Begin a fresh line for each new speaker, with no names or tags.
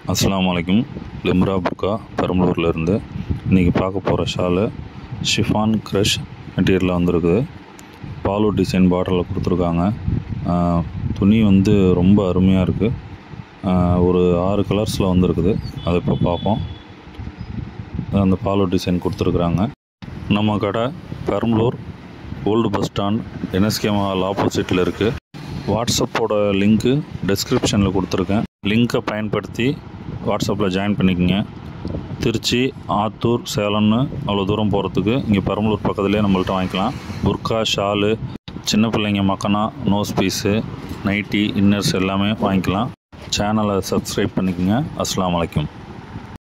அஸ்ஸலாமு அலைக்கும் லிம்ரா புர்கா பெரம்பலூர்லேருந்து இன்றைக்கி பார்க்க போகிற ஷாலு ஷிஃபான் க்ரஷ் மெட்டீரியலில் வந்திருக்குது பாலு டிசைன் பார்டரில் கொடுத்துருக்காங்க ஆஹ், துணி வந்து ரொம்ப அருமையாக இருக்குது ஒரு ஆறு கலர்ஸில் வந்திருக்குது அதை இப்போ பார்ப்போம் அந்த பாலு டிசைன் கொடுத்துருக்குறாங்க நம்ம கடை Perambalur old bus stand N S K Mahal ஆப்போசிட்டில் இருக்குது வாட்ஸ்அப்போட லிங்க்கு டெஸ்கிரிப்ஷனில் கொடுத்துருக்கேன் லிங்க்கை பயன்படுத்தி வாட்ஸ்அப்பில் ஜாயின் பண்ணிக்கோங்க திருச்சி ஆத்தூர் சேலம்னு அவ்வளோ தூரம் போகிறதுக்கு இங்கே பெரம்பலூர் பக்கத்துலேயே நம்மள்ட்ட வாங்கிக்கலாம் புர்கா ஷாலு சின்ன பிள்ளைங்க மக்கனா நோஸ் பீஸு நைட்டி இன்னர்ஸ் எல்லாமே வாங்கிக்கலாம் சேனலை சப்ஸ்கிரைப் பண்ணிக்கோங்க அஸ்ஸலாமு அலைக்கும்